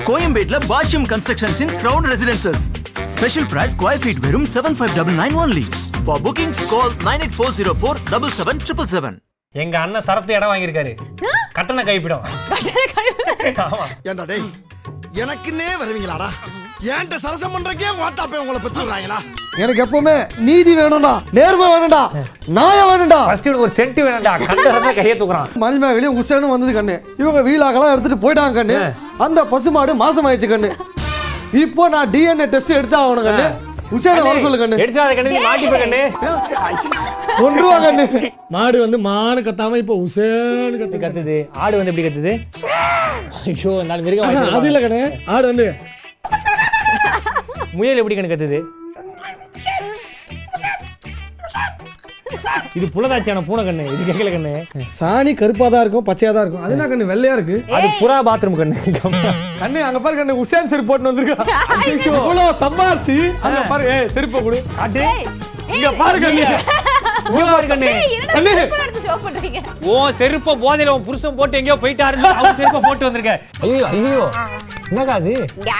கோயம்பேட்ல Bashyam constructions in crown residences special price square feet வெறும் seven five double nine only for bookings call nine eight four zero four double seven triple seven எங்க அண்ணன் சரத்து இடம் வாங்கியிருக்காரு கட்டண கைப்பிடம் ஆமா ஏண்டா டேய் எனக்குன்னே வருவீங்களாடா ஏன்ட்ட சரசம் பண்றக்கே வாட்டாப்பே உங்களை பெற்றுறாங்களா எனக்கு எப்பவுமே நீதி வேணும்டா நேர்மை வேணும்டா நியாயம் வேணும்டா ஃபர்ஸ்ட் இவனுக்கு ஒரு சென்ட் வேணும்டா கண்டதான் கையை தூக்குறான் மணிமேகலையும் உசேனும் வந்தது கண்ணு இவங்க வீலாக்கெல்லாம் எடுத்துட்டு போயிட்டாங்க கண்ணு அந்த பசுமாடு மாசம் ஆயிடுச்சு கண்ணு இப்போ நான் டிஎன்ஏ டெஸ்ட் எடுத்து ஆகணும் கண்ணு உசேனை வர சொல்லு கண்ணு எடுத்து கண்ணு நீ மாட்டிப்ப கண்ணு கொன்றுவா கண்ணு மாடு வந்து மானு கத்தாம இப்போ உசேனு இது கத்து கத்துது ஆடு வந்து எப்படி கத்துது ஐயோ நாலு மிருகம் அது இல்ல கண்ணு ஆடு வந்து முயல் எப்படி கண்ணு கத்துது இது புலதாச்சியான பூனை கண்ணு இது கேட்கல கண்ணு சாணி கருப்பா தான் இருக்கும் பச்சையா தான் இருக்கும் அது என்ன கண்ணு வெள்ளையா இருக்கு அது புறா பாத்ரூம் கண்ணு கண்ணு அங்க பாரு கண்ணு உசேன் செருப்பு போட்டு வந்திருக்கா இவ்வளவு சம்பாரிச்சு அங்க பாரு ஏய் செருப்பை கொடு காட்டு இங்க பாரு கண்ணு இங்க பாரு கண்ணு கண்ணு ஓ செருப்ப போதையில உன் புருஷன் போட்டு எங்கேயோ போயிட்டாரு அவன் செருப்ப போட்டு வந்திருக்க ஐயோ ஐயோ என்னக்கா அது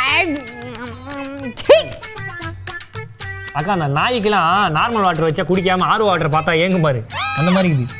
அக்கா அந்த நாய்க்கெல்லாம் நார்மல் வாட்டர் வச்சா குடிக்காம ஆர்வ வாட்டர் பார்த்தா ஏங்கும் பாரு அந்த மாதிரி இருக்குது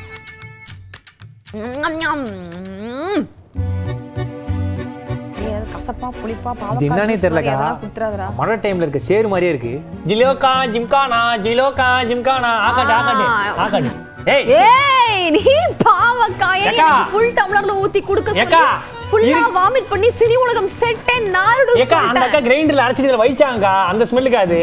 கசப்பா புளிப்பா இது என்னன்னே தெரியலக்கா குத்துறாதரா மழை டைம்ல இருக்க சேரு மாதிரியே இருக்கு ஜிலோகா ஜிம்கானா ஜிலோகா ஜிம்கானா ஆகாட்டு ஆகாட்டு ஆகாட்டு ஏய் ஏய் நீ பாவக்கா ஏக்கா. ஃபுல் டம்ளர்ல ஊத்தி குடுக்க ஏக்கா, ஃபுல்லா இரு- வாமிட் பண்ணி சிறி உலகம் செட்டே நாடு ஏக்கா அந்த அக்கா கிரைண்டர்ல அரைச்சிட்டு இதுல வைச்சாங்கக்கா அந்த ஸ்மெல்லுக்கு அது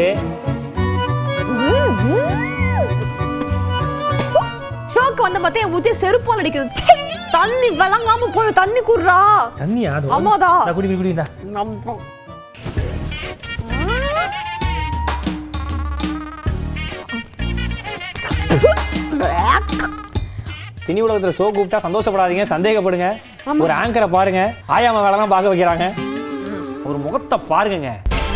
ஷோக்கு வந்த பார்த்தே ஊத்தி செருப்பால் அடிக்குது ச்சே, தண்ணி விளங்காம போய் தண்ணி குடுறா தண்ணியா அது ஆமாடா. இந்தா குடி குடி குடி இந்தா. சினி உலகத்துல ஷோ கூப்பிட்டா சந்தோஷப்படாதீங்க சந்தேகப்படுங்க ஒரு ஆங்கரை பாருங்க ஆயாம வேலைலாம் பார்க்க வைக்கிறாங்க ஒரு முகத்தை பாருங்கங்க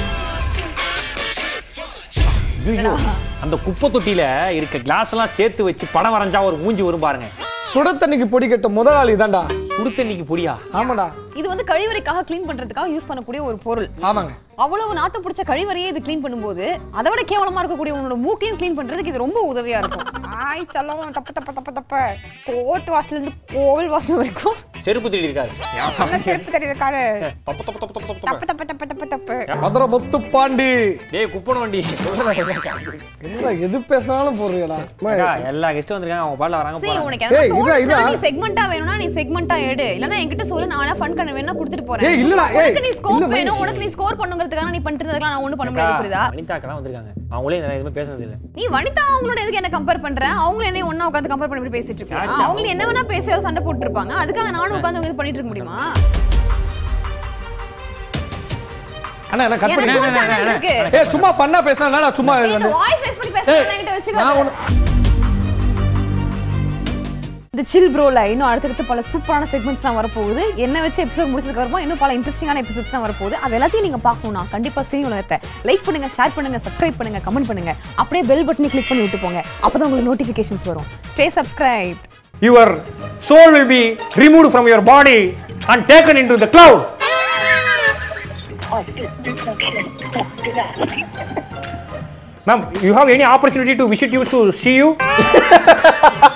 ஐயோ, அந்த குப்பை தொட்டியில இருக்க கிளாஸ் எல்லாம் சேர்த்து வச்சு படம் வரைஞ்சா ஒரு மூஞ்சி வரும் பாருங்க சுட தண்ணிக்கு பொடி கட்ட முதலாளி தான்டா சுடு தண்ணிக்கு பொடியா ஆமாடா இது வந்து கழிவறைக்காக க்ளீன் பண்றதுக்காக யூஸ் பண்ணக்கூடிய ஒரு பொருள் ஆமாங்க அவ்வளவு நாத்தம் பிடிச்ச கழிவறையே இது க்ளீன் பண்ணும்போது அதை விட கேவலமா இருக்கக்கூடிய உன்னோட மூக்கையும் க்ளீன் பண்றதுக்கு இது ரொம்ப உதவியா இருக்கும் ஆய் செல்லம் தப்ப தப்ப தப்ப தப்ப கோர்ட் வாசல்ல இருந்து கோவில் வாசல் வரைக்கும் செருப்பு திருடி இருக்காரு நல்ல செருப்பு தடி இருக்காரு தப்பு தப்பு தப்பு தப்பு தப்பு தப்பு தப்பு தப்பு தப்பு தப்பு மதுரை முத்து பாண்டி டேய் குப்பன வண்டி என்ன எது பேசினாலும் போடுறியடா அக்கா, எல்லா கெஸ்டும் வந்திருக்காங்க அவங்க பாடல வராங்க சரி போறாங்க. உனக்கு ஏய், எதாவது இதா, தோணுச்சுன்னா இதா. நீ செக்மெண்டா வேணும்னா நீ செக்மெண்டா எடு இல்லனா என்கிட்ட சொல்லு நானே ஃபன் பண்ண வேணா கொடுத்துட்டு போறேன் ஏய், இல்லடா, ஏய், உனக்கு நீ ஸ்கோர் இல்ல, மை- வேணும் உனக்கு நீ ஸ்கோர் பண்ணுங்கிறதுக்காக நீ பண்றதுக்கெல்லாம் நான் ஒண்ணும் பண்ண அக்கா, முடியாது புரியுதா வனிதாக்கெல்லாம் வந்திருக்காங்க அவங்களே நிறைய எதுவுமே பேசுறது இல்ல நீ வனிதா அவங்களோட எதுக்கு என்ன கம்பேர் பண்ற அவங்க என்ன ஒண்ணா உட்காந்து கம்பேர் பண்ணி பேசிட்டு இருக்காங்க சாச்சா. அவங்க என்ன வேணா பேச சண்டை போட்டு இருப்பாங்க அதுக்காக நானும் உட்காந்து அவங்க இது பண்ணிட்டு இருக்க முடியுமா அண்ணா என்ன கட் எனக்கு பண்ணி ஒரு சேனல் இருக்கு ஏய் சும்மா ஃபன்னா பேசினா என்னடா சும்மா இது இந்த வந்து வாய்ஸ் ரைஸ் பண்ணி ஏய், பேசுறேன் என்கிட்ட நான் வச்சுக்காத ஒண்ணு இந்த சில் ப்ரோல இன்னும் அடுத்தடுத்து பல சூப்பரான செக்மெண்ட்ஸ் தான் வரப்போகுது என்ன வச்சு எபிசோட் முடிச்சதுக்கு அப்புறமா இன்னும் பல இன்ட்ரெஸ்டிங்கான எபிசோட்ஸ் தான் வரப்போகுது அது எல்லாத்தையும் நீங்க பார்க்கணும்னா கண்டிப்பா சினி உலகத்தை லைக் பண்ணுங்க ஷேர் பண்ணுங்க சப்ஸ்கிரைப் பண்ணுங்க கமெண்ட் பண்ணுங்க அப்படியே பெல் பட்டனை கிளிக் பண்ணி விட்டு போங்க அப்பதான் உங்களுக்கு நோட்டிஃபிகேஷன்ஸ் வரும் stay subscribe your soul will be removed from your body and taken into the cloud ma'am you have any opportunity to visit you to see you